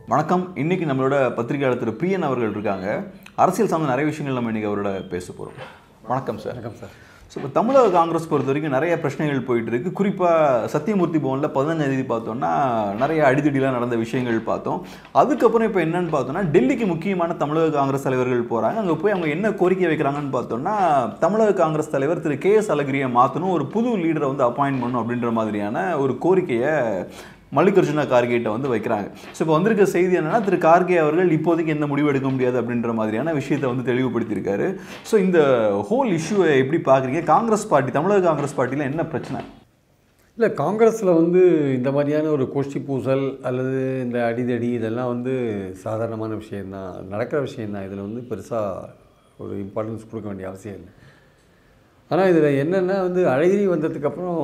வணக்கம் இன்னைக்கு நம்மளோட பத்திரிகையாளர் திரு பிஎன் அவர்கள் இருக்காங்க அரசியல் சார்ந்த நிறைய விஷயங்கள் நம்ம இன்னைக்கு அவரோட பேச போகிறோம் வணக்கம் சார் வணக்கம் சார் ஸோ இப்போ தமிழக காங்கிரஸ் பொறுத்த வரைக்கும் நிறைய பிரச்சனைகள் போயிட்டு இருக்கு குறிப்பாக சத்தியமூர்த்தி பவனில் பதினஞ்சாம் தேதி பார்த்தோம்னா நிறைய அடிதடிலாம் நடந்த விஷயங்கள் பார்த்தோம் அதுக்கப்புறம் இப்போ என்னன்னு பார்த்தோம்னா டெல்லிக்கு முக்கியமான தமிழக காங்கிரஸ் தலைவர்கள் போகிறாங்க அங்கே போய் அவங்க என்ன கோரிக்கை வைக்கிறாங்கன்னு பார்த்தோம்னா தமிழக காங்கிரஸ் தலைவர் திரு கே எஸ் அழகிரியை மாற்றணும் ஒரு புது லீடரை வந்து அப்பாயின்ட் பண்ணணும் அப்படின்ற மாதிரியான ஒரு கோரிக்கையை மல்லிகார்ஜுன கார்கேட்ட வந்து வைக்கிறாங்க ஸோ இப்போ வந்திருக்க செய்தி என்னன்னா திரு கார்கே அவர்கள் இப்போதைக்கு எந்த முடிவு எடுக்க முடியாது அப்படின்ற மாதிரியான விஷயத்தை வந்து தெளிவுபடுத்தியிருக்காரு ஸோ இந்த ஹோல் இஷ்யூவை எப்படி பார்க்குறீங்க காங்கிரஸ் பார்ட்டி தமிழக காங்கிரஸ் பார்ட்டியில் என்ன பிரச்சனை இல்லை காங்கிரஸில் வந்து இந்த மாதிரியான ஒரு கோஷ்டி பூசல் அல்லது இந்த அடிதடி இதெல்லாம் வந்து சாதாரணமான விஷயந்தான் நடக்கிற விஷயந்தான் இதில் வந்து பெருசாக ஒரு இம்பார்ட்டன்ஸ் கொடுக்க வேண்டிய அவசியம் இல்லை ஆனால் இதில் என்னென்னா வந்து அழகிரி வந்ததுக்கப்புறம்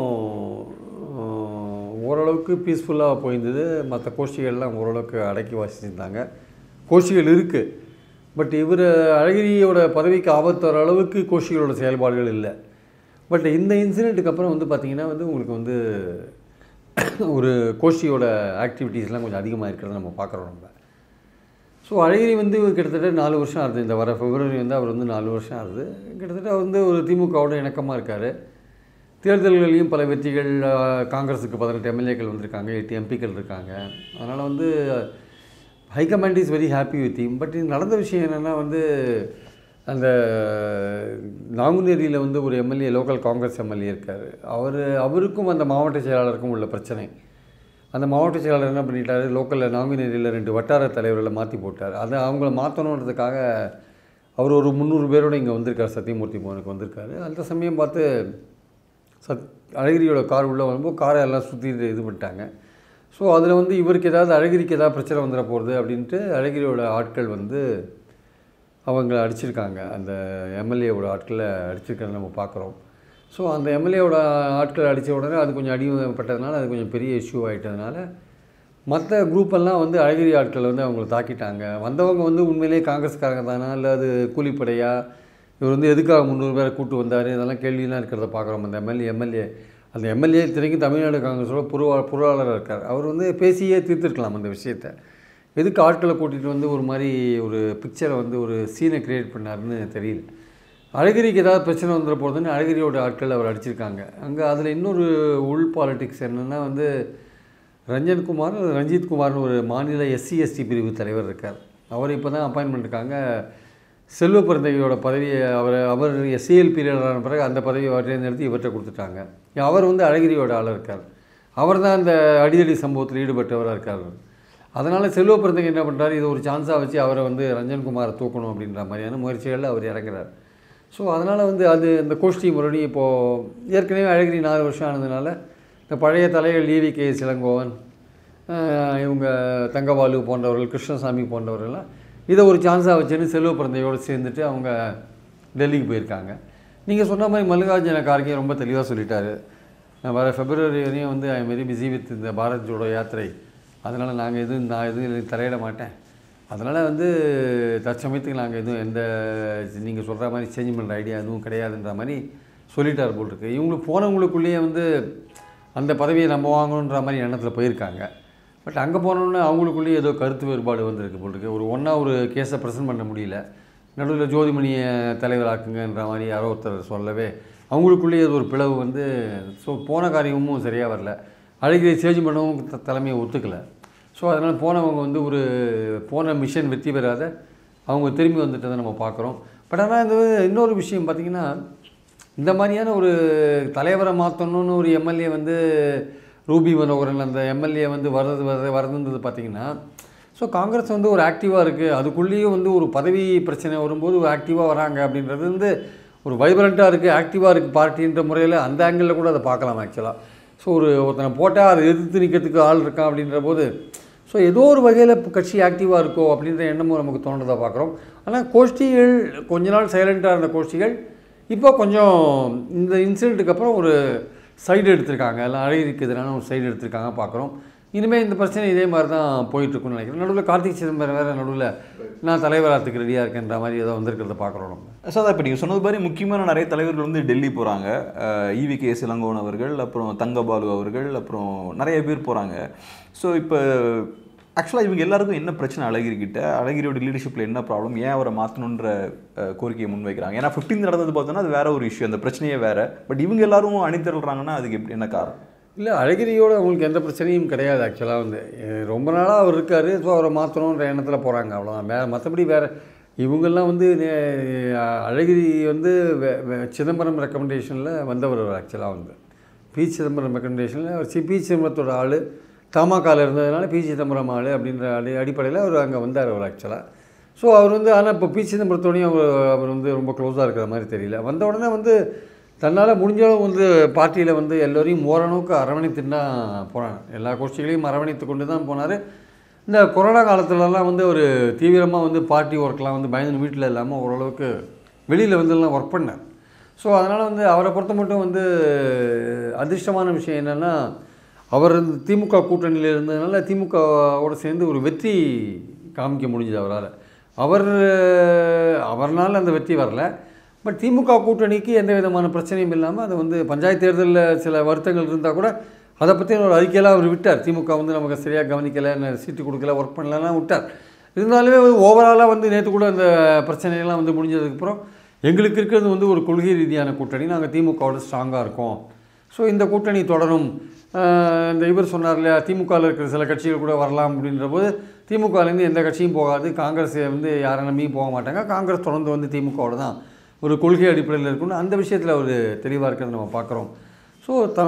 ஓரளவுக்கு பீஸ்ஃபுல்லாக போயிருந்தது மற்ற கோஷ்டிகள்லாம் ஓரளவுக்கு அடக்கி வாசிச்சிருந்தாங்க கோஷ்டிகள் இருக்குது பட் இவர் அழகிரியோட பதவிக்கு ஆபத்து வர அளவுக்கு கோஷ்டிகளோட செயல்பாடுகள் இல்லை பட் இந்த இன்சிடெண்ட்டுக்கு அப்புறம் வந்து பார்த்திங்கன்னா வந்து உங்களுக்கு வந்து ஒரு கோஷ்டியோட ஆக்டிவிட்டீஸ்லாம் கொஞ்சம் அதிகமாக இருக்கிறத நம்ம பார்க்குறோம் நம்ம ஸோ அழகிரி வந்து கிட்டத்தட்ட நாலு வருஷம் ஆகுது இந்த வர பிப்ரவரி வந்து அவர் வந்து நாலு வருஷம் ஆகுது கிட்டத்தட்ட அவர் வந்து ஒரு திமுகவோட இணக்கமாக இருக்கார் தேர்தல்களையும் பல வெற்றிகள் அஹ், காங்கிரஸுக்கு பதினெட்டு எம்எல்ஏக்கள் வந்திருக்காங்க எட்டு எம்பிக்கள் இருக்காங்க அதனால் வந்து high command is very happy with him but இது நடந்த விஷயம் என்னென்னா வந்து அந்த நாங்குநேரியில் வந்து ஒரு எம்எல்ஏ லோக்கல் காங்கிரஸ் எம்எல்ஏ இருக்கார் அவர் அவருக்கும் அந்த மாவட்ட செயலாளருக்கும் உள்ள பிரச்சனை அந்த மாவட்ட செயலாளர் என்ன பண்ணிட்டாரு லோக்கலில் நாங்குநேரியில் ரெண்டு வட்டார தலைவர்களை மாற்றி போட்டார் அதை அவங்கள மாற்றணுன்றதுக்காக அவர் ஒரு முந்நூறு பேரோட இங்கே வந்திருக்கார் சத்தியமூர்த்தி பவனுக்கு வந்திருக்காரு அந்த சமயம் பார்த்து சத் அழகிரியோட கார் உள்ளே வரும்போது காரை எல்லாம் சுற்றி இது பண்ணிட்டாங்க ஸோ அதில் வந்து இவருக்கு ஏதாவது அழகிரிக்கு ஏதாவது பிரச்சனை வந்துட போகிறது அப்படின்ட்டு அழகிரியோட ஆட்கள் வந்து அவங்க அடிச்சிருக்காங்க அந்த எம்எல்ஏவோட ஆட்களை அடிச்சிருக்கிறத நம்ம பார்க்குறோம் ஸோ அந்த எம்எல்ஏவோட ஆட்கள் அடித்த உடனே அது கொஞ்சம் அடிப்பட்டதுனால அது கொஞ்சம் பெரிய இஷ்யூ ஆகிட்டதுனால மற்ற குரூப்பெல்லாம் வந்து அழகிரி ஆட்கள் வந்து அவங்கள தாக்கிட்டாங்க வந்தவங்க வந்து உண்மையிலேயே காங்கிரஸ்காரங்க தானா இல்லை அது கூலிப்படையா இவர் வந்து எதுக்காக முந்நூறு பேரை கூட்டு வந்தார் இதெல்லாம் கேள்வியெல்லாம் இருக்கிறத பார்க்குறோம் அந்த எம்எல்ஏ எம்எல்ஏ அந்த எம்எல்ஏ இத்தனைக்கும் தமிழ்நாடு காங்கிரஸோட பொருவா பொருளாளராக இருக்கார் அவர் வந்து பேசியே தீர்த்திருக்கலாம் அந்த விஷயத்தை எதுக்கு ஆட்களை கூட்டிகிட்டு வந்து ஒரு மாதிரி ஒரு பிக்சரை வந்து ஒரு சீனை கிரியேட் பண்ணாருன்னு தெரியல அழகிரிக்கு ஏதாவது பிரச்சனை வந்துட போகிறதுன்னு அழகிரியோட ஆட்கள் அவர் அடிச்சிருக்காங்க அங்கே அதில் இன்னொரு உள் பாலிடிக்ஸ் என்னென்னா வந்து ரஞ்சன் குமார் ரஞ்சித் குமார்னு ஒரு மாநில எஸ்சி எஸ்டி பிரிவு தலைவர் இருக்கார் அவர் இப்போ தான் அப்பாயின்மெண்ட் இருக்காங்க செல்வ பிறந்தகையோட பதவியை அவர் அவர் எஸ்சிஎல் பீரியடான பிறகு அந்த பதவியை அவர்கிட்ட நிறுத்தி இவர்கிட்ட கொடுத்துட்டாங்க அவர் வந்து அழகிரியோட ஆளாக இருக்கார் அவர் தான் அந்த அடிதடி சம்பவத்தில் ஈடுபட்டவராக இருக்கார் அதனால் செல்வ பிறந்தகை என்ன பண்ணுறாரு இது ஒரு சான்ஸாக வச்சு அவரை வந்து ரஞ்சன் குமாரை தூக்கணும் அப்படின்ற மாதிரியான முயற்சிகளில் அவர் இறங்குறார் ஸோ அதனால் வந்து அது இந்த கோஷ்டி மறுபடியும் இப்போது ஏற்கனவே அழகிரி நாலு வருஷம் ஆனதுனால இந்த பழைய தலைகள் ஈவி கே சிலங்கோவன் ஆஹ் இவங்க தங்கபாலு போன்றவர்கள் கிருஷ்ணசாமி போன்றவர்கள்லாம் இதை ஒரு சான்ஸாக வச்சுன்னு செல்வ பிறந்தையோடு சேர்ந்துட்டு அவங்க டெல்லிக்கு போயிருக்காங்க நீங்கள் சொன்ன மாதிரி மல்லிகார்ஜுன கார்கே ரொம்ப தெளிவாக சொல்லிட்டாரு நான் வர பிப்ரவரி வரையும் வந்து ஐ வெரி பிஸி வித் இந்த பாரத் ஜோடோ யாத்திரை அதனால் நாங்கள் எதுவும் நான் எதுவும் தலையிட மாட்டேன் அதனால் வந்து தற்சமயத்துக்கு நாங்கள் எதுவும் எந்த நீங்கள் சொல்கிற மாதிரி சேஞ்ச் பண்ணுற ஐடியா எதுவும் கிடையாதுன்ற மாதிரி சொல்லிட்டார் போல் இருக்கு இவங்களுக்கு போனவங்களுக்குள்ளேயே வந்து அந்த பதவியை நம்ம வாங்கணுன்ற மாதிரி எண்ணத்தில் போயிருக்காங்க பட் அங்கே போனோன்னே அவங்களுக்குள்ளேயே ஏதோ கருத்து வேறுபாடு வந்திருக்கு போல் இருக்கு ஒரு ஒன்றா ஒரு கேஸை ப்ரெசென்ட் பண்ண முடியல நடுவில் ஜோதிமணியை தலைவராக்குங்கன்ற மாதிரி யாரோ ஒருத்தர் சொல்லவே அவங்களுக்குள்ளேயே அது ஒரு பிளவு வந்து ஸோ போன காரியமும் சரியாக வரல அழகிரி சேஞ்ச் பண்ணவும் த- தலைமையை ஒத்துக்கலை ஸோ அதனால் போனவங்க வந்து ஒரு போன மிஷன் வெற்றி பெறாத அவங்க திரும்பி வந்துட்டதை நம்ம பார்க்குறோம் பட் ஆனால் இந்த இன்னொரு விஷயம் பார்த்திங்கன்னா இந்த மாதிரியான ஒரு தலைவரை மாற்றணும்னு ஒரு எம்எல்ஏ வந்து ரூபி மனோகரன் அந்த எம்எல்ஏ வந்து வர்றது வர்றது வரதுன்றது பார்த்திங்கன்னா ஸோ காங்கிரஸ் வந்து ஒரு ஆக்டிவாக இருக்குது அதுக்குள்ளேயும் வந்து ஒரு பதவி பிரச்சனை வரும்போது ஒரு ஆக்டிவாக வராங்க அப்படின்றது வந்து ஒரு வைப்ரண்ட்டாக இருக்குது ஆக்டிவாக இருக்குது பார்ட்டின்ற முறையில் அந்த ஆங்கிளில் கூட அதை பார்க்கலாம் ஆக்சுவலாக ஸோ ஒரு ஒருத்தனை போட்டால் அதை எதிர்த்து நிற்கிறதுக்கு ஆள் இருக்கான் அப்படின்ற போது ஸோ ஏதோ ஒரு வகையில் இப்போ கட்சி ஆக்டிவாக இருக்கோ அப்படின்ற எண்ணமும் நமக்கு தோன்றதை பார்க்குறோம் ஆனால் கோஷ்டிகள் கொஞ்ச நாள் சைலண்ட்டாக இருந்த கோஷ்டிகள் இப்போ கொஞ்சம் இந்த இன்சிடெண்ட்டுக்கு அப்புறம் ஒரு சைடு எடுத்திருக்காங்க எல்லாம் அழகிரிக்கு எதிரான ஒரு சைடு எடுத்திருக்காங்க பார்க்குறோம் இனிமேல் இந்த பிரச்சனை இதே மாதிரி தான் போயிட்டுருக்குன்னு நினைக்கிறேன் நடுவில் கார்த்திக் சிதம்பரம் வேறு நடுவில் நான் தலைவராத்துக்கு ரெடியாக இருக்கேன்ற மாதிரி ஏதோ வந்திருக்கிறத பார்க்குறோம் நம்ம சார் இப்போ நீங்கள் சொன்னது மாதிரி முக்கியமான நிறைய தலைவர்கள் வந்து டெல்லி போகிறாங்க ஈவி கே இளங்கோவன் அவர்கள் அப்புறம் தங்கபாலு அவர்கள் அப்புறம் நிறைய பேர் போகிறாங்க ஸோ இப்போ ஆக்சுவலாக இவங்க எல்லாருக்கும் என்ன பிரச்சனை அழகிரி கிட்ட அழகிரியோட லீடர்ஷிப்பில் என்ன ப்ராப்ளம் ஏன் அவரை மாற்றணுன்ற அஹ், கோரிக்கையை முன்வைக்கிறாங்க ஏன்னா 15 நடந்தது பார்த்தோன்னா அது வேற ஒரு இஷ்யூ அந்த பிரச்சனையே வேற பட் இவங்க எல்லாரும் அணிதிரள்றாங்கன்னா அதுக்கு எப்படி என்ன காரணம் இல்லை அழகிரியோட அவங்களுக்கு எந்த பிரச்சனையும் கிடையாது ஆக்சுவலாக வந்து அஹ் ரொம்ப நாளாக அவர் இருக்கார் ஸோ அவரை மாற்றணுன்ற எண்ணத்தில் போகிறாங்க அவ்வளோதான் வேறு மற்றபடி வேறு இவங்கெல்லாம் வந்து நே- அழகிரி வந்து வே- வே- சிதம்பரம் ரெக்கமெண்டேஷனில் வந்தவர் ஆக்சுவலாக வந்து பி சிதம்பரம் ரெக்கமெண்டேஷனில் அவர் சி பி சிதம்பரத்தோட ஆள் தமாகால இருந்ததுனால பி சிதம்பரம் ஆள் அப்படின்ற அடி அடிப்படையில் அவர் அங்கே வந்தார் அவர் ஆக்சுவலாக ஸோ அவர் வந்து ஆனால் இப்போ பி சிதம்பரத்தோடையும் அவர் அவர் வந்து ரொம்ப க்ளோஸாக இருக்கிற மாதிரி தெரியல வந்த உடனே வந்து தன்னால் முடிஞ்சளவு வந்து பார்ட்டியில் வந்து எல்லோரையும் ஓரளவுக்கு அரவணைத்துன்னு தான் போனார் எல்லா கோஷ்டிகளையும் அரவணைத்து கொண்டு தான் போனார் இந்த கொரோனா காலத்துலலாம் வந்து ஒரு தீவிரமாக வந்து பார்ட்டி ஒர்க்லாம் வந்து பயந்து வீட்டில் இல்லாமல் ஓரளவுக்கு வெளியில் வந்து எல்லாம் ஒர்க் பண்ணார் ஸோ அதனால் வந்து அவரை பொறுத்த மட்டும் வந்து அதிர்ஷ்டமான விஷயம் என்னென்னா அவர் இந்த திமுக கூட்டணியில் இருந்ததுனால திமுகவோட சேர்ந்து ஒரு வெற்றி காமிக்க முடிஞ்சது அவரால் அவர் அவர்னால அந்த வெற்றி வரல பட் திமுக கூட்டணிக்கு எந்த விதமான பிரச்சனையும் இல்லாமல் அது வந்து பஞ்சாயத்து தேர்தலில் சில வருத்தங்கள் இருந்தால் கூட அதை பற்றி ஒரு அறிக்கையெல்லாம் அவர் விட்டார் திமுக வந்து நமக்கு சரியாக கவனிக்கலை ந- சீட்டு கொடுக்கல ஒர்க் பண்ணலாம் விட்டார் இருந்தாலுமே ஓவராலாக வந்து நேற்று கூட அந்த பிரச்சனையெல்லாம் வந்து முடிஞ்சதுக்கப்புறம் எங்களுக்கு இருக்கிறது வந்து ஒரு கொள்கை ரீதியான கூட்டணி நாங்கள் திமுகவோட ஸ்ட்ராங்காக இருக்கோம் ஸோ இந்த கூட்டணி தொடரும் ஆஹ் இந்த இவர் சொன்னார் இல்லையா திமுகவில் இருக்கிற சில கட்சிகள் கூட வரலாம் அப்படின்ற போது திமுகலேருந்து எந்த கட்சியும் போகாது காங்கிரஸ் வந்து யாரை நம்பியும் போக மாட்டாங்க காங்கிரஸ் தொடர்ந்து வந்து திமுகவோட தான் ஒரு கொள்கை அடிப்படையில் இருக்குன்னு அந்த விஷயத்தில் அவர் தெளிவாக இருக்கிறத நம்ம பார்க்குறோம் ஸோ த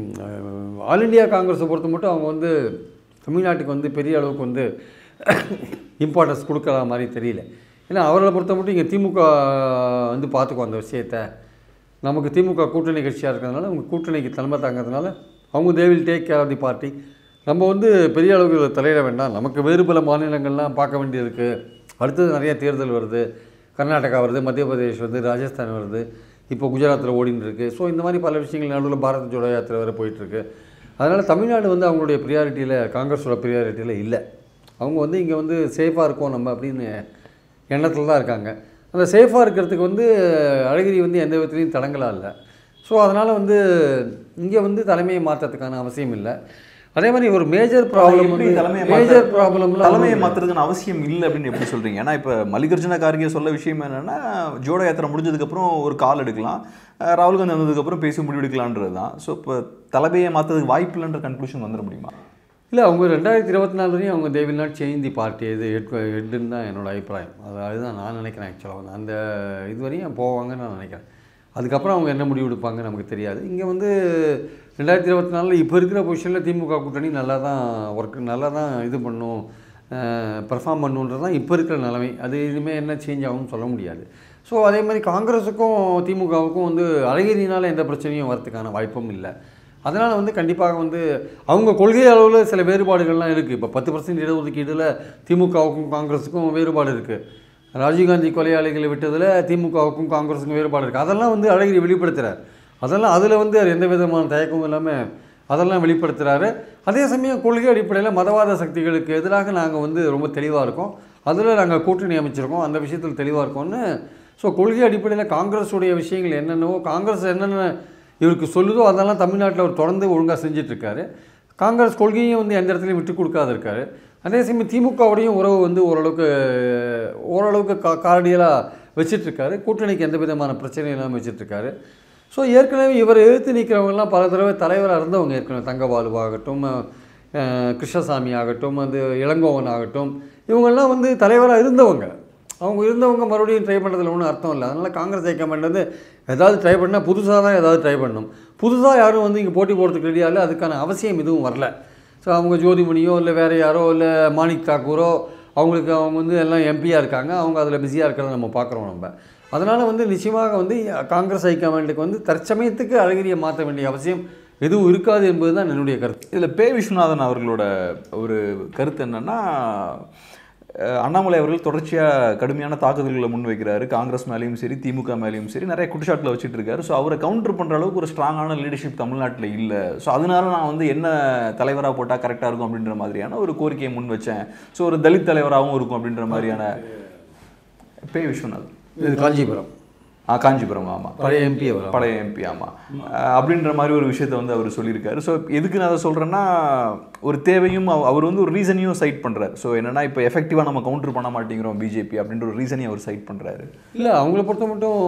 ஆல் இண்டியா காங்கிரஸை பொறுத்த மட்டும் அவங்க வந்து தமிழ்நாட்டுக்கு வந்து பெரிய அளவுக்கு வந்து இம்பார்ட்டன்ஸ் கொடுக்குற மாதிரி தெரியல ஏன்னா அவர்களை பொறுத்த மட்டும் இங்கே திமுக வந்து பார்த்துக்கோ அந்த விஷயத்தை நமக்கு திமுக கூட்டணி கட்சியாக இருக்கிறதுனால அவங்க கூட்டணிக்கு தலைமை தாங்கிறதுனால அவங்க they will take care of the party நம்ம வந்து பெரிய அளவுக்கு இதுல தலையிட வேண்டாம் நமக்கு வேறு பல மாநிலங்கள்லாம் பார்க்க வேண்டியிருக்கு அடுத்தது நிறைய தேர்தல் வருது கர்நாடகா வருது மத்திய பிரதேஷ் வருது ராஜஸ்தான் வருது இப்போ குஜராத்தில் ஓடின்னு இருக்கு ஸோ இந்த மாதிரி பல விஷயங்கள் நடுவில் பாரத் ஜோடோ யாத்திரை வேறு போயிட்டுருக்கு அதனால் தமிழ்நாடு வந்து அவங்களுடைய ப்ரியாரிட்டியில் காங்கிரஸோட ப்ரியாரிட்டியில் இல்லை அவங்க வந்து இங்கே வந்து சேஃபாக இருக்கோம் நம்ம அப்படின்னு எண்ணத்தில் தான் இருக்காங்க அந்த சேஃபாக இருக்கிறதுக்கு வந்து அழகிரி வந்து எந்த விதத்துலையும் தடங்கலாக இல்லை ஸோ அதனால் வந்து இங்கே வந்து தலைமையை மாற்றத்துக்கான அவசியம் இல்லை அதே மாதிரி ஒரு மேஜர் ப்ராப்ளம் எப்படி வந்து தலைமையை மேஜர் மாத்த- ப்ராப்ளம்லாம் தலைமையை மாத்துறதுக்கான அவசியம் இல்லை அப்படின்னு எப்படி சொல்றீங்க ஏன்னா இப்போ மல்லிகார்ஜுன கார்கே சொல்ல விஷயம் என்னன்னா ஜோடோ யாத்திரை முடிஞ்சதுக்கப்புறம் ஒரு கால் எடுக்கலாம் அஹ் ராகுல் காந்தி வந்ததுக்கப்புறம் பேசி முடிவெடுக்கலான்றது தான் ஸோ இப்போ தலைமையை மாற்றுறதுக்கு வாய்ப்பு இல்லைன்ற கன்க்ளூஷன் வந்துட முடியுமா இல்லை அவங்க ரெண்டாயிரத்தி இருபத்தி நாலு வரையும் அவங்க they will not change the party இது ஹெட் ஹெட்டுன்னு தான் என்னோட அபிப்பிராயம் அது அதுதான் நான் நினைக்கிறேன் ஆக்சுவலாக வந்து அந்த இது வரையும் போவாங்கன்னு நான் நினைக்கிறேன் அதுக்கப்புறம் அவங்க என்ன முடிவு எடுப்பாங்க நமக்கு தெரியாது இங்கே வந்து ரெண்டாயிரத்தி இருபத்தி நாலில் இப்போ இருக்கிற பொசிஷனில் திமுக கூட்டணி நல்லா தான் ஒர்க் நல்லா தான் இது பண்ணும் பெர்ஃபார்ம் பண்ணுன்றது தான் இப்போ இருக்கிற நிலைமை அது இனிமேல் என்ன சேஞ்ச் ஆகும்னு சொல்ல முடியாது ஸோ அதே மாதிரி காங்கிரஸுக்கும் திமுகவுக்கும் வந்து அழகிரினால் எந்த பிரச்சனையும் வரதுக்கான வாய்ப்பும் இல்லை அதனால் வந்து கண்டிப்பாக வந்து அவங்க கொள்கை அளவில் சில வேறுபாடுகள்லாம் இருக்குது இப்போ பத்து பர்சன்ட் இடஒதுக்கீடில் திமுகவுக்கும் காங்கிரஸுக்கும் வேறுபாடு இருக்குது ராஜீவ்காந்தி கொலையாளிகளை விட்டதில் திமுகவுக்கும் காங்கிரஸுக்கும் வேறுபாடு இருக்குது அதெல்லாம் வந்து அழகிரி வெளிப்படுத்துகிறார் அதெல்லாம் அதில் வந்து அவர் எந்த விதமான தயக்கமும் இல்லாமல் அதெல்லாம் வெளிப்படுத்துகிறாரு அதே சமயம் கொள்கை அடிப்படையில் மதவாத சக்திகளுக்கு எதிராக நாங்கள் வந்து ரொம்ப தெளிவாக இருக்கோம் அதில் நாங்கள் கூட்டணி அமைச்சிருக்கோம் அந்த விஷயத்தில் தெளிவாக இருக்கோம்னு ஸோ கொள்கை அடிப்படையில் காங்கிரஸுடைய விஷயங்கள் என்னென்னவோ காங்கிரஸ் என்னென்ன இவருக்கு சொல்லுதோ அதெல்லாம் தமிழ்நாட்டில் அவர் தொடர்ந்து ஒழுங்காக செஞ்சிட்ருக்காரு காங்கிரஸ் கொள்கையும் வந்து எந்த இடத்துலையும் விட்டு கொடுக்காது இருக்காரு அதே சமயம் திமுகவுடையும் உறவு வந்து ஓரளவுக்கு ஓரளவுக்கு கா கார்டியலாக வச்சிட்ருக்காரு கூட்டணிக்கு எந்த விதமான பிரச்சனையும் இல்லாமல் வச்சிட்ருக்காரு ஸோ ஏற்கனவே இவர் எதிர்த்து நிற்கிறவங்கலாம் பல தடவை தலைவராக இருந்தவங்க ஏற்கனவே தங்கபாலுவாகட்டும் அஹ், கிருஷ்ணசாமி ஆகட்டும் அது இளங்கோவன் ஆகட்டும் இவங்கெல்லாம் வந்து தலைவராக இருந்தவங்க அவங்க இருந்தவங்க மறுபடியும் ட்ரை பண்ணுறதுல ஒன்றும் அர்த்தம் இல்லை அதனால் காங்கிரஸ் ஹைக்கமாண்ட் வந்து ஏதாவது ட்ரை பண்ணால் புதுசாக தான் ஏதாவது ட்ரை பண்ணணும் புதுசாக யாரும் வந்து இங்கே போட்டி போடுறதுக்கு ரெடியாக இல்லை அதுக்கான அவசியம் எதுவும் வரல ஸோ அவங்க ஜோதிமணியோ இல்லை வேறு யாரோ இல்லை மாணிக் தாக்கூரோ அவங்களுக்கு அவங்க வந்து எல்லாம் எம்பியாக இருக்காங்க அவங்க அதில் பிஸியாக இருக்கிறத நம்ம பார்க்குறோம் நம்ம அதனால் வந்து நிச்சயமாக வந்து காங்கிரஸ் ஹைக்கமாண்டுக்கு வந்து தற்சமயத்துக்கு அழகிரியை மாற்ற வேண்டிய அவசியம் எதுவும் இருக்காது என்பது தான் என்னுடைய கருத்து இதில் பே விஸ்வநாதன் அவர்களோட ஒரு கருத்து என்னன்னா அஹ், அண்ணாமலை அவர்கள் தொடர்ச்சியாக கடுமையான தாக்குதல்களை முன்வைக்கிறாரு காங்கிரஸ் மேலேயும் சரி திமுக மேலேயும் சரி நிறைய குற்றச்சாட்டில் வச்சுட்டு இருக்காரு ஸோ அவரை கவுண்டர் பண்ணுற அளவுக்கு ஒரு ஸ்ட்ராங்கான லீடர்ஷிப் தமிழ்நாட்டில் இல்லை ஸோ அதனால நான் வந்து என்ன தலைவராக போட்டால் கரெக்டாக இருக்கும் அப்படின்ற மாதிரியான ஒரு கோரிக்கையை முன் வச்சேன் ஸோ ஒரு தலித் தலைவராகவும் இருக்கும் அப்படின்ற மாதிரியான பே விஸ்வநாதன் இது காஞ்சிபுரம் ஆ, காஞ்சிபுரம் ஆமா பழைய எம்பி அவர் பழைய எம்பி ஆமா அஹ் அப்படின்ற மாதிரி ஒரு விஷயத்த வந்து அவர் சொல்லியிருக்காரு ஸோ எதுக்கு நான் அதை சொல்றேன்னா ஒரு தேவையும் அவ- அவர் வந்து ஒரு ரீசனையும் சைட் பண்றாரு ஸோ என்னன்னா இப்போ எஃபெக்டிவாக நம்ம கவுண்டர் பண்ண மாட்டேங்கிறோம் பிஜேபி அப்படின்ற ஒரு ரீசனையும் அவர் சைட் பண்றாரு இல்லை அவங்கள பொறுத்த மட்டும்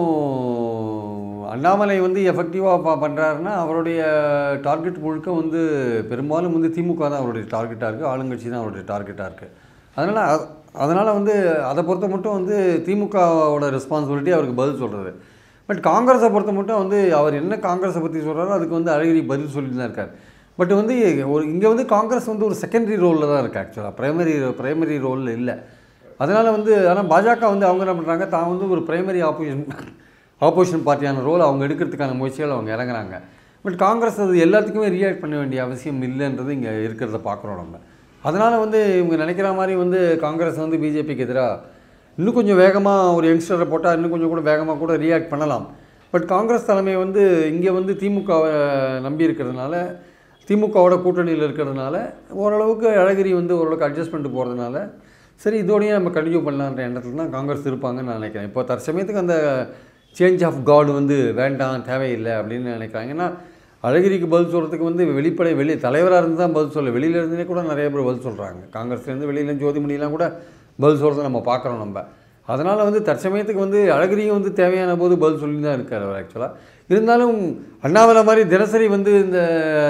அண்ணாமலை வந்து எஃபெக்டிவாக ப பண்ணுறாருன்னா அவருடைய டார்கெட் முழுக்க வந்து பெரும்பாலும் வந்து திமுக தான் அவருடைய டார்கெட்டாக இருக்குது ஆளுங்கட்சி தான் அவருடைய டார்கெட்டாக இருக்குது அதனால் அதனால் வந்து அதை பொறுத்த மட்டும் வந்து திமுகவோட ரெஸ்பான்சிபிலிட்டி அவருக்கு பதில் சொல்கிறது பட் காங்கிரஸை பொறுத்த மட்டும் வந்து அவர் என்ன காங்கிரஸை பற்றி சொல்கிறாரோ அதுக்கு வந்து அழகிரி பதில் சொல்லிட்டு தான் இருக்கார் பட் வந்து ஒரு இங்கே வந்து காங்கிரஸ் வந்து ஒரு செகண்டரி ரோலில் தான் இருக்குது ஆக்சுவலாக பிரைமரி பிரைமரி ரோலில் இல்லை அதனால் வந்து ஆனால் பாஜக வந்து அவங்க என்ன பண்ணுறாங்க தான் வந்து ஒரு பிரைமரி ஆப்போசிஷன் ஆப்போசிஷன் பார்ட்டியான ரோல் அவங்க எடுக்கிறதுக்கான முயற்சிகள் அவங்க இறங்குறாங்க பட் காங்கிரஸ் அது எல்லாத்துக்குமே ரியாக்ட் பண்ண வேண்டிய அவசியம் இல்லைன்றது இங்கே இருக்கிறத பார்க்குறோம் நம்ம அதனால் வந்து இவங்க நினைக்கிற மாதிரி வந்து காங்கிரஸ் வந்து பிஜேபிக்கு எதிராக இன்னும் கொஞ்சம் வேகமாக ஒரு யங்ஸ்டரை போட்டால் இன்னும் கொஞ்சம் கூட வேகமாக கூட ரியாக்ட் பண்ணலாம் பட் காங்கிரஸ் தலைமை வந்து இங்கே வந்து திமுகவை நம்பி இருக்கிறதுனால திமுகவோட கூட்டணியில் இருக்கிறதுனால ஓரளவுக்கு அழகிரி வந்து ஓரளவுக்கு அட்ஜஸ்ட் பண்ணிட்டு போகிறதுனால சரி இதோடய நம்ம கண்டினியூ பண்ணலான்ற எண்ணத்தில் தான் காங்கிரஸ் இருப்பாங்கன்னு நான் நினைக்கிறேன் இப்போ தற்சமயத்துக்கு அந்த சேஞ்ச் ஆஃப் காட் வந்து வேண்டாம் தேவையில்லை அப்படின்னு நினைக்கிறாங்க ஏன்னா அழகிரிக்கு பதில் சொல்கிறதுக்கு வந்து வெளிப்படை வெளி தலைவராக இருந்து தான் பதில் சொல்ல வெளியில இருந்தே கூட நிறைய பேர் பதில் சொல்கிறாங்க காங்கிரஸ்லேருந்து வெளியில ஜோதிமணிலாம் கூட பதில் சொல்கிறத நம்ம பார்க்குறோம் நம்ம அதனால் வந்து தற்சமயத்துக்கு வந்து அழகிரியும் வந்து தேவையான போது பதில் சொல்லி தான் இருக்கார் அவர் ஆக்சுவலாக இருந்தாலும் அண்ணாமலை மாதிரி தினசரி வந்து இந்த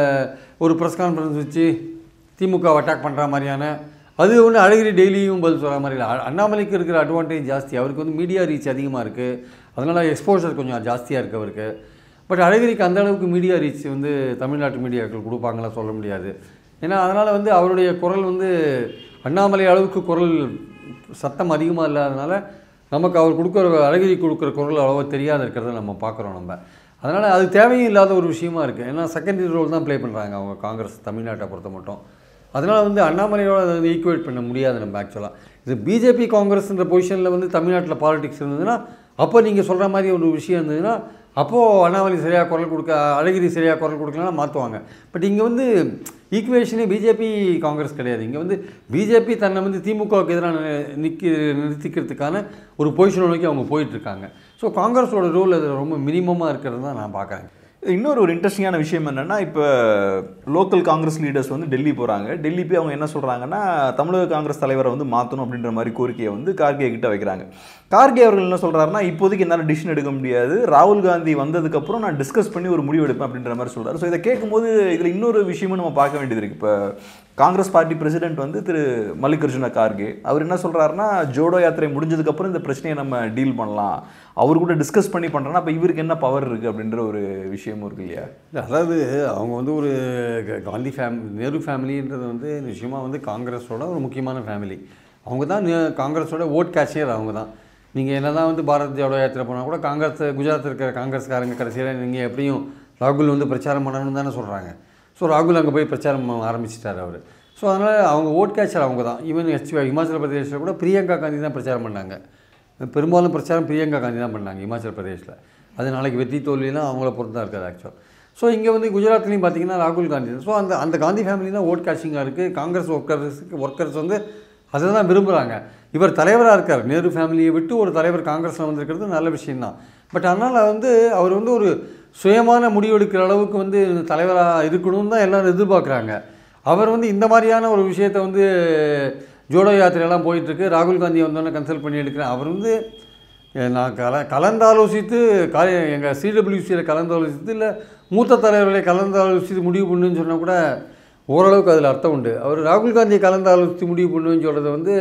ஒரு ப்ரெஸ் கான்ஃபரன்ஸ் வச்சு திமுக அட்டாக் பண்ணுற மாதிரியான அது ஒன்று அழகிரி டெய்லியும் பதில் சொல்கிற மாதிரி இல்லை அ- அண்ணாமலைக்கு இருக்கிற அட்வான்டேஜ் ஜாஸ்தி அவருக்கு வந்து மீடியா ரீச் அதிகமாக இருக்குது அதனால் எக்ஸ்போஷர் கொஞ்சம் ஜாஸ்தியாக இருக்குது அவருக்கு பட் அழகிரிக்கு அந்த அளவுக்கு மீடியா ரீச் வந்து தமிழ்நாட்டு மீடியாக்கள் கொடுப்பாங்களா சொல்ல முடியாது ஏன்னா அதனால் வந்து அவருடைய குரல் வந்து அண்ணாமலை அளவுக்கு குரல் சத்தம் அதிகமாக இல்லாதனால நமக்கு அவர் கொடுக்குற அழகிரி கொடுக்குற குரல் அவ்வளோவா தெரியாத இருக்கிறத நம்ம பார்க்குறோம் நம்ம அதனால் அது தேவையும் இல்லாத ஒரு விஷயமா இருக்குது ஏன்னா செகண்டரி ரோல் தான் ப்ளே பண்ணுறாங்க அவங்க காங்கிரஸ் தமிழ்நாட்டை பொறுத்த மட்டும் அதனால் வந்து அண்ணாமலையோட அதை வந்து ஈக்குவேட் பண்ண முடியாது நம்ம ஆக்சுவலாக இது பிஜேபி காங்கிரஸ்ன்ற பொசிஷனில் வந்து தமிழ்நாட்டில் பாலிடிக்ஸ் இருந்ததுன்னா அப்போ நீங்கள் சொல்கிற மாதிரி ஒரு விஷயம் இருந்ததுன்னா அப்போது அண்ணாமலை சரியாக குரல் கொடுக்க அழகிரி சரியாக குரல் கொடுக்கலாம் மாற்றுவாங்க பட் இங்கே வந்து ஈக்குவேஷனே பிஜேபி காங்கிரஸ் கிடையாது இங்கே வந்து பிஜேபி தன்னை வந்து திமுகவுக்கு எதிராக நிற்க நிறுத்திக்கிறதுக்கான ஒரு பொசிஷனை நோக்கி அவங்க போயிட்டுருக்காங்க ஸோ காங்கிரஸோட ரோல் அது ரொம்ப மினிமமாக இருக்கிறது தான் நான் பார்க்குறேன் இன்னொரு ஒரு இன்ட்ரெஸ்டிங்கான விஷயம் என்னன்னா இப்போ லோக்கல் காங்கிரஸ் லீடர்ஸ் வந்து டெல்லி போகிறாங்க டெல்லி போய் அவங்க என்ன சொல்கிறாங்கன்னா தமிழக காங்கிரஸ் தலைவரை வந்து மாற்றணும் அப்படின்ற மாதிரி கோரிக்கையை வந்து கார்கே கிட்ட வைக்கிறாங்க கார்கே அவர்கள் என்ன சொல்கிறாருன்னா இப்போதைக்கு என்னால் டிசிஷன் எடுக்க முடியாது ராகுல் காந்தி வந்ததுக்கப்புறம் நான் டிஸ்கஸ் பண்ணி ஒரு முடிவு எடுப்பேன் அப்படின்ற மாதிரி சொல்கிறாரு ஸோ இதை கேட்கும்போது இதில் இன்னொரு விஷயமும் நம்ம பார்க்க வேண்டியது இருக்குது இப்போ காங்கிரஸ் பார்ட்டி பிரசிடென்ட் வந்து திரு மல்லிகார்ஜுன கார்கே அவர் என்ன சொல்கிறாருன்னா ஜோடோ யாத்திரை முடிஞ்சதுக்கப்புறம் இந்த பிரச்சனையை நம்ம டீல் பண்ணலாம் அவர் கூட டிஸ்கஸ் பண்ணி பண்ணுறோன்னா அப்போ இவருக்கு என்ன பவர் இருக்குது அப்படின்ற ஒரு விஷயமும் இருக்கு இல்லையா இல்ல, அதாவது அவங்க வந்து ஒரு க- காந்தி ஃபேம் நேரு ஃபேமிலின்றது வந்து நிச்சயமாக வந்து காங்கிரஸோட ஒரு முக்கியமான ஃபேமிலி அவங்க தான் நே- காங்கிரஸோட ஓட் கேஷியர் அவங்க தான் நீங்கள் என்ன தான் வந்து பாரத் ஜோடோ யாத்திரை போனால் கூட காங்கிரஸ் குஜராத்தில் இருக்கிற காங்கிரஸ்காரங்க கடைசியில் நீங்கள் எப்படியும் ராகுல் வந்து பிரச்சாரம் பண்ணணும்னு தானே சொல்கிறாங்க ஸோ ராகுல் அங்கே போய் பிரச்சாரம் ஆரம்பிச்சிட்டார் அவர் ஸோ அதனால் அவங்க ஓட் கேச்சர் அவங்க தான் ஈவன் எச் இமாச்சல பிரதேசில் கூட பிரியங்கா காந்தி தான் பிரச்சாரம் பண்ணாங்க பெரும்பாலும் பிரச்சாரம் பிரியங்கா காந்தி தான் பண்ணாங்க இமாச்சல பிரதேசில் அது நாளைக்கு வெற்றி தோல்விலாம் அவங்கள பொறுத்து தான் இருக்காது ஆக்சுவல் ஸோ இங்கே வந்து குஜராத்லேயும் பார்த்தீங்கன்னா ராகுல் காந்தி ஸோ அந்த அந்த காந்தி ஃபேமிலி தான் ஓட் கேஷிங்காக இருக்குது காங்கிரஸ் ஒர்க்கர்ஸுக்கு ஒர்க்கர்ஸ் வந்து அதை தான் விரும்புகிறாங்க இவர் தலைவராக இருக்கார் நேரு ஃபேமிலியை விட்டு ஒரு தலைவர் காங்கிரஸில் வந்திருக்கிறது நல்ல விஷயம்தான் பட் அதனால் வந்து அவர் வந்து ஒரு சுயமான முடிவெடுக்கிற அளவுக்கு வந்து தலைவராக இருக்கணும்னு தான் எல்லாரும் எதிர்பார்க்குறாங்க அவர் வந்து இந்த மாதிரியான ஒரு விஷயத்தை வந்து ஜோடோ யாத்திரையெல்லாம் போயிட்டுருக்கு ராகுல் காந்தி வந்தோடனே கன்சல்ட் பண்ணி எடுக்கிறேன் அவர் வந்து அஹ், நான் கல கலந்தாலோசித்து கா எங்கள் சிடபிள்யூசியில் கலந்தாலோசித்து இல்லை மூத்த தலைவர்களை கலந்தாலோசித்து முடிவு பண்ணுன்னு சொன்னால் கூட ஓரளவுக்கு அதில் அர்த்தம் உண்டு அவர் ராகுல் காந்தியை கலந்தாலோசித்து முடிவு பண்ணுன்னு சொல்கிறது வந்து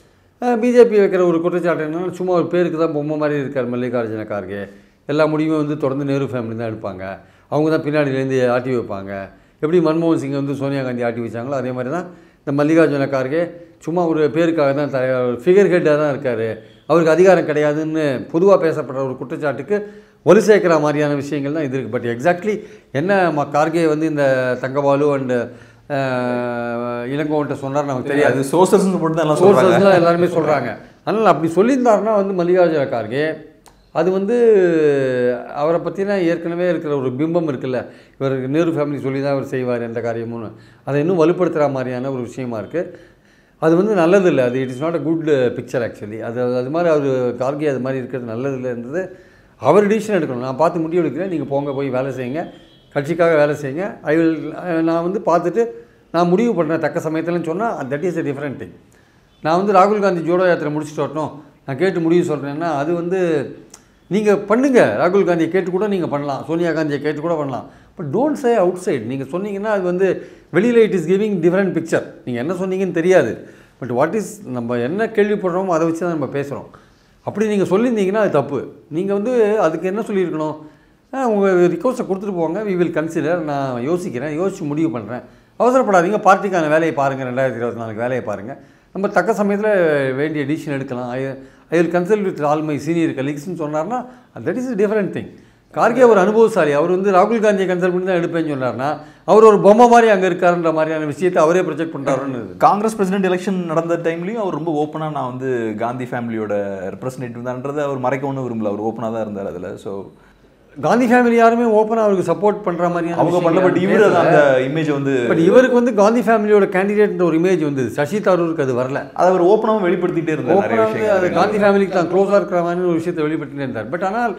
பிஜேபி வைக்கிற ஒரு குற்றச்சாட்டு என்னன்னா சும்மா ஒரு பேருக்கு தான் பொம்மை மாதிரி இருக்கார் மல்லிகார்ஜுன கார்கே எல்லா முடிவும் வந்து தொடர்ந்து நேரு ஃபேமிலி தான் எடுப்பாங்க அவங்க தான் பின்னாடியிலேருந்து ஆட்டி வைப்பாங்க எப்படி மன்மோகன் சிங்கை வந்து சோனியா காந்தி ஆட்டி வச்சாங்களோ அதே மாதிரி தான் இந்த மல்லிகார்ஜுன கார்கே சும்மா ஒரு பேருக்காக தான் தலை ஃபிகர் ஹெட்டாக தான் இருக்கார் அவருக்கு அதிகாரம் கிடையாதுன்னு பொதுவாக பேசப்படுற ஒரு குற்றச்சாட்டுக்கு ஒலி சேர்க்கிற மாதிரியான விஷயங்கள் தான் இது இருக்குது பட் எக்ஸாக்ட்லி என்ன ம கார்கே வந்து இந்த தங்கபாலு அண்டு இளங்கோவன்ட்ட சொன்னார் நமக்கு தெரியாது அது சோர்சஸ் மட்டும் தான் எல்லாம் சொல்றாங்க சோர்சஸ்லாம் எல்லாருமே சொல்கிறாங்க அதனால் அப்படி சொல்லியிருந்தாருன்னா வந்து மல்லிகார்ஜுன கார்கே அது வந்து அவரை பற்றின ஏற்கனவே இருக்கிற ஒரு பிம்பம் இருக்குல்ல இவர் நேரு ஃபேமிலி சொல்லி தான் அவர் செய்வார் எந்த காரியமும் அதை இன்னும் வலுப்படுத்துகிற மாதிரியான ஒரு விஷயமா இருக்குது அது வந்து நல்லதில்லை அது it is not a good picture actually அது அது மாதிரி அவர் கார்கே அது மாதிரி இருக்கிறது நல்லதில்லைன்றது அவர் டிசிஷன் எடுக்கணும் நான் பார்த்து முடிவு எடுக்கிறேன் நீங்கள் போங்க போய் வேலை செய்யுங்க கட்சிக்காக வேலை செய்யுங்க ஐ வில் நான் வந்து பார்த்துட்டு நான் முடிவு பண்ணுறேன் தக்க சமயத்தில்னு சொன்னால் that is a different thing நான் வந்து ராகுல் காந்தி ஜோடோ யாத்திரை முடிச்சுட்டு வரட்டும் நான் கேட்டு முடிவு சொல்கிறேன்னா அது வந்து நீங்கள் பண்ணுங்கள் ராகுல் காந்தியை கேட்டு கூட நீங்கள் பண்ணலாம் சோனியா காந்தியை கேட்டு கூட பண்ணலாம் but don't say outside நீங்கள் சொன்னீங்கன்னா அது வந்து வெளியில் it is giving different picture நீங்கள் என்ன சொன்னீங்கன்னு தெரியாது பட் வாட் இஸ் நம்ம என்ன கேள்விப்படுறோமோ அதை வச்சு தான் நம்ம பேசுகிறோம் அப்படி நீங்கள் சொல்லியிருந்தீங்கன்னா அது தப்பு நீங்கள் வந்து அதுக்கு என்ன சொல்லியிருக்கணும் உங்கள் ரிக்வஸ்ட்டை கொடுத்துட்டு போங்க வி வில் கன்சிடர் நான் யோசிக்கிறேன் யோசித்து முடிவு பண்ணுறேன் அவசரப்படாதீங்க பார்ட்டிக்கான வேலையை பாருங்கள் ரெண்டாயிரத்தி இருபத்தி நாலுக்கு வேலையை பாருங்கள் நம்ம தக்க சமயத்தில் வேண்டிய டிசிஷன் எடுக்கலாம் I I will consult with all my senior கலீக்ஸ்னு சொன்னார்னா that is different thing Kharge ஒரு அனுபவசாலி அவர் வந்து ராகுல் காந்தியை கன்சல்ட் பண்ணி தான் எடுப்பேன்னு சொன்னார்னா அவர் ஒரு பொம்மை மாதிரி அங்கே இருக்காருன்ற மாதிரியான விஷயத்தை அவரே ப்ரொஜெக்ட் பண்ணுறாருன்னு காங்கிரஸ் பிரசிடென்ட் எலெக்ஷன் நடந்த டைம்லயும் அவர் ரொம்ப ஓப்பனாக நான் வந்து காந்தி ஃபேமிலியோட ரெப்ரஸன்டேட்டிவ் தான்றதை அவர் மறைக்க ஒன்றும் விரும்பல அவர் ஓப்பனாக தான் இருந்தார் அதில் ஸோ காந்தி ஃபேமிலி யாருமே ஓப்பனாக அவருக்கு சப்போர்ட் பண்ணுற மாதிரியான அவங்க பண்ணல பட் விஷயங்கள் இவர் பேசல. அந்த இமேஜ் வந்து பட் இவருக்கு வந்து காந்தி ஃபேமிலியோட கேண்டிடேட்ன்ற ஒரு இமேஜ் வந்து சசி தரூருக்கு அது வரல அதை அவர் ஓப்பனாகவும் வெளிப்படுத்திட்டே இருந்தார் நிறைய ஓப்பனாக வந்து அது விஷயங்கள் காந்தி ஃபேமிலிக்கு தான் க்ளோஸாக இருக்கிற மாதிரி ஒரு விஷயத்தை வெளிப்படுத்திட்டே இருந்தார் பட் ஆனால்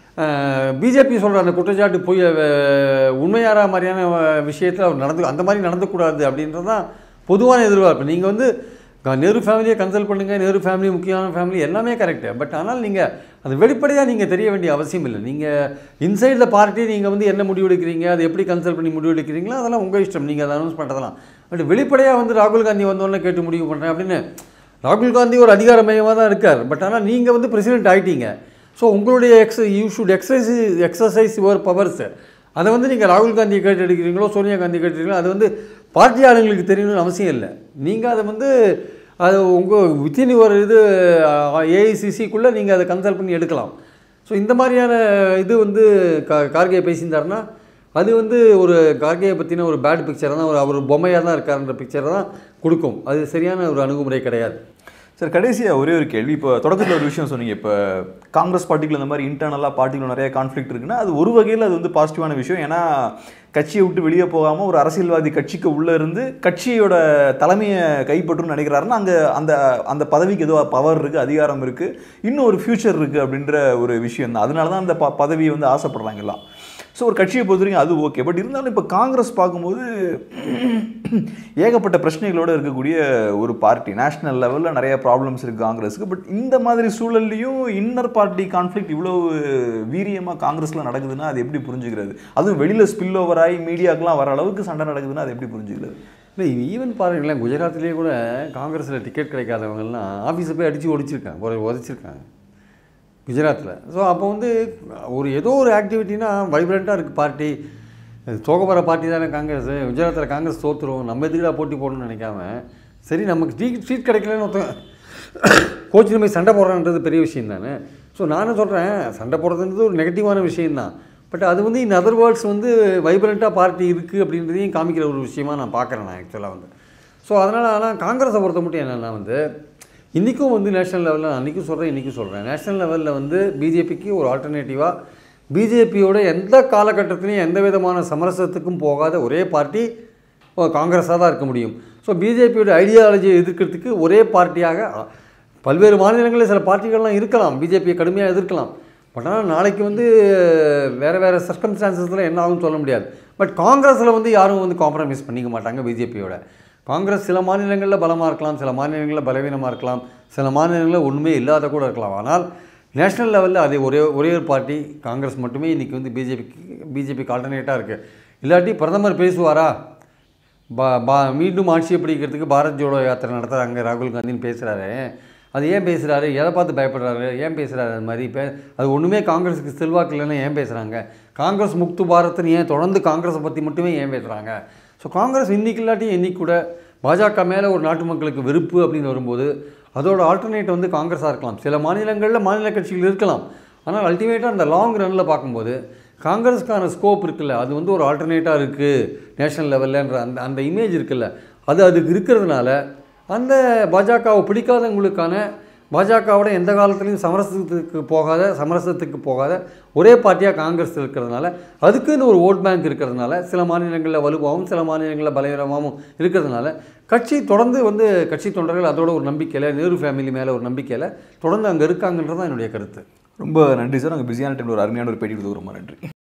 பிஜேபி சொல்கிற அந்த குற்றச்சாட்டு போய் அஹ், உண்மையாரா மாதிரியான விஷயத்தில் அவர் நடந்து அந்த மாதிரி நடந்துக்கூடாது அப்படின்றது தான் பொதுவான எதிர்பார்ப்பு நீங்கள் வந்து க- நேரு ஃபேமிலியை கன்சல்ட் பண்ணுங்கள் நேரு ஃபேமிலி முக்கியமான ஃபேமிலி எல்லாமே கரெக்டு பட் ஆனால் நீங்கள் அது வெளிப்படையாக நீங்கள் தெரிய வேண்டிய அவசியம் இல்லை நீங்கள் இன்சைட் த பார்ட்டி நீங்கள் வந்து என்ன முடிவு எடுக்கிறீங்க அது எப்படி கன்சல்ட் பண்ணி முடிவு எடுக்கிறீங்களோ அதெல்லாம் உங்கள் இஷ்டம் நீங்கள் அதை அனௌன்ஸ் பண்ணுறதெல்லாம் பட் வெளிப்படையாக வந்து ராகுல் காந்தி வந்தோடனே கேட்டு முடிவு பண்ணுறேன் அப்படின்னு ராகுல் காந்தி ஒரு அதிகாரமயமாக தான் இருக்கார் பட் ஆனால் நீங்கள் வந்து பிரசிடென்ட் ஆயிட்டீங்க ஸோ உங்களுடைய எக்ஸ் you should exercise exercise your powers அதை வந்து நீங்கள் ராகுல் காந்தியை கேட்டு எடுக்கிறீங்களோ சோனியா காந்தி கேட்டு எடுக்கிறீங்களோ அது வந்து பார்ட்டி ஆளுங்களுக்கு தெரியணும்னு அவசியம் இல்லை நீங்கள் அதை வந்து அது உங்கள் வித்தின் ஒரு இது ஏஐசிசிக்குள்ளே நீங்கள் அதை கன்சல்ட் பண்ணி எடுக்கலாம் ஸோ இந்த மாதிரியான இது வந்து கா கார்கே பேசியிருந்தாருன்னா அது வந்து ஒரு கார்கேயை பற்றின ஒரு பேட் பிக்சரை தான் ஒரு அவர் பொம்மையாக தான் இருக்காருன்ற பிக்சரை தான் கொடுக்கும் அது சரியான ஒரு அணுகுமுறை கிடையாது சார் கடைசியாக ஒரே ஒரு கேள்வி இப்போ தொடக்கத்தில் ஒரு விஷயம் சொன்னீங்க இப்போ காங்கிரஸ் பார்ட்டிக்குள்ள இந்த மாதிரி இன்டர்னலாக பார்ட்டிக்குள்ள நிறைய கான்ஃப்ளிக்ட் இருக்குன்னா அது ஒரு வகையில் அது வந்து பாசிட்டிவான விஷயம் ஏன்னா கட்சியை விட்டு வெளியே போகாமல் ஒரு அரசியல்வாதி கட்சிக்கு உள்ளே இருந்து கட்சியோட தலைமையை கைப்பற்றும்னு நினைக்கிறாருன்னா அங்கே அந்த அந்த பதவிக்கு ஏதோ பவர் இருக்குது அதிகாரம் இருக்குது இன்னும் ஒரு ஃப்யூச்சர் இருக்குது அப்படின்ற ஒரு விஷயம் தான் அதனால தான் அந்த ப பதவியை வந்து ஆசைப்படுறாங்க எல்லாம் ஸோ ஒரு கட்சியை பொறுத்த வரைக்கும் அது ஓகே பட் இருந்தாலும் இப்போ காங்கிரஸ் பார்க்கும்போது ஏகப்பட்ட பிரச்சனைகளோடு இருக்கக்கூடிய ஒரு பார்ட்டி நேஷனல் லெவலில் நிறைய ப்ராப்ளம்ஸ் இருக்குது காங்கிரஸுக்கு பட் இந்த மாதிரி சூழல்லையும் இன்னர் பார்ட்டி கான்ஃப்ளிக்ட் இவ்வளோ வீரியமாக காங்கிரஸில் நடக்குதுன்னா அது எப்படி புரிஞ்சுக்கிறது அதுவும் வெளியில் ஸ்பில் ஓவர் ஆகி மீடியாக்கெலாம் வர அளவுக்கு சண்டை நடக்குதுன்னா அது எப்படி புரிஞ்சுக்கிறது இல்லை ஈவன் பாருங்களேன் குஜராத்லேயே கூட காங்கிரஸில் டிக்கெட் கிடைக்காதவங்கெல்லாம் ஆஃபீஸை போய் அடித்து ஒடிச்சிருக்காங்க ஒரு உதச்சிருக்காங்க குஜராத்தில் ஸோ அப்போ வந்து ஒரு ஏதோ ஒரு ஆக்டிவிட்டினா வைப்ரண்ட்டாக இருக்குது பார்ட்டி தோக்கப்படுற பார்ட்டி தானே காங்கிரஸ் குஜராத்தில் காங்கிரஸ் தோற்றுரும் நம்ம எதுக்குடா போட்டி போடணும்னு நினைக்காம சரி நமக்கு டீ சீட் கிடைக்கலன்னு ஒருத்தன் கோச்சில் போய் சண்டை போடுறான்றது பெரிய விஷயம் தானே ஸோ நானும் சொல்கிறேன் சண்டை போடுறதுன்றது ஒரு நெகட்டிவான விஷயம்தான் பட் அது வந்து இன் அதர் வேர்ட்ஸ் வந்து வைப்ரண்ட்டாக பார்ட்டி இருக்குது அப்படின்றதையும் காமிக்கிற ஒரு விஷயமா நான் பார்க்குறேன் நான் ஆக்சுவலாக வந்து ஸோ அதனால் ஆனால் காங்கிரஸை பொறுத்த மட்டும் என்னென்னா வந்து இன்றைக்கும் வந்து நேஷனல் லெவலில் நான் அன்றைக்கும் சொல்கிறேன் இன்றைக்கும் சொல்கிறேன் நேஷனல் லெவலில் வந்து பிஜேபிக்கு ஒரு ஆல்டர்னேட்டிவாக பிஜேபியோட எந்த காலகட்டத்திலையும் எந்த விதமான சமரசத்துக்கும் போகாத ஒரே பார்ட்டி காங்கிரஸாக தான் இருக்க முடியும் ஸோ பிஜேபியோட ஐடியாலஜியை எதிர்க்கிறதுக்கு ஒரே பார்ட்டியாக அ, பல்வேறு மாநிலங்களில் சில பார்ட்டிகள்லாம் இருக்கலாம் பிஜேபியை கடுமையாக எதிர்க்கலாம் பட் ஆனால் நாளைக்கு வந்து வேறு வேறு சர்க்கம்ஸ்டான்சஸில் என்ன ஆகும்னு சொல்ல முடியாது பட் காங்கிரஸில் வந்து யாரும் வந்து காம்ப்ரமைஸ் பண்ணிக்க மாட்டாங்க பிஜேபியோட காங்கிரஸ் சில மாநிலங்களில் பலமாக இருக்கலாம் சில மாநிலங்களில் பலவீனமாக இருக்கலாம் சில மாநிலங்களில் ஒன்றுமே இல்லாத கூட இருக்கலாம் ஆனால் நேஷனல் லெவலில் அதே ஒரே ஒரே ஒரு பார்ட்டி காங்கிரஸ் மட்டுமே இன்றைக்கி வந்து பிஜேபிக்கு பிஜேபிக்கு ஆல்டர்னேட்டாக இருக்குது இல்லாட்டி பிரதமர் பேசுவாரா பா பா மீண்டும் ஆட்சியை பிடிக்கிறதுக்கு பாரத் ஜோடோ யாத்திரை நடத்துகிறாங்க ராகுல் காந்தின்னு பேசுகிறாரு அது ஏன் பேசுகிறாரு எதை பார்த்து பயப்படுறாரு ஏன் பேசுகிறாரு அது மாதிரி பே அது ஒன்றுமே காங்கிரஸுக்கு செல்வாக்கு இல்லைன்னு ஏன் பேசுகிறாங்க காங்கிரஸ் முக்து பாரத்னு ஏன் தொடர்ந்து காங்கிரஸை பற்றி மட்டுமே ஏன் பேசுகிறாங்க ஸோ காங்கிரஸ் இன்னைக்கு இல்லாட்டி இன்னைக்கு கூட பாஜக மேலே ஒரு நாட்டு மக்களுக்கு வெறுப்பு அப்படின்னு வரும்போது அதோட ஆல்டர்னேட் வந்து காங்கிரஸாக இருக்கலாம் சில மாநிலங்களில் மாநில கட்சிகள் இருக்கலாம் ஆனால் அல்டிமேட்டாக அந்த லாங் ரன்னில் பார்க்கும்போது காங்கிரஸுக்கான ஸ்கோப் இருக்குல்ல அது வந்து ஒரு ஆல்டர்னேட்டாக இருக்குது நேஷனல் லெவல்லன்ற அந்த அந்த இமேஜ் இருக்குல்ல அது அதுக்கு இருக்கிறதுனால அந்த பாஜகவை பிடிக்காதவங்களுக்கான பாஜகவோட எந்த காலத்துலையும் சமரசத்துக்கு போகாத சமரசத்துக்கு போகாத ஒரே பார்ட்டியாக காங்கிரஸ் இருக்கிறதுனால அதுக்குன்னு ஒரு ஓட் பேங்க் இருக்கிறதுனால சில மாநிலங்களில் வலுவாகவும் சில மாநிலங்களில் பலவீனமாகவும் இருக்கிறதுனால கட்சி தொடர்ந்து வந்து கட்சி தொண்டர்கள் அதோட ஒரு நம்பிக்கையில் நேரு ஃபேமிலி மேலே ஒரு நம்பிக்கையில் தொடர்ந்து அங்கே இருக்காங்கன்றது தான் என்னுடைய கருத்து ரொம்ப நன்றி சார் நாங்கள் பிஸியான டைமில் ஒரு அருமையான ஒரு பேட்டி கொடுத்து ரொம்ப நன்றி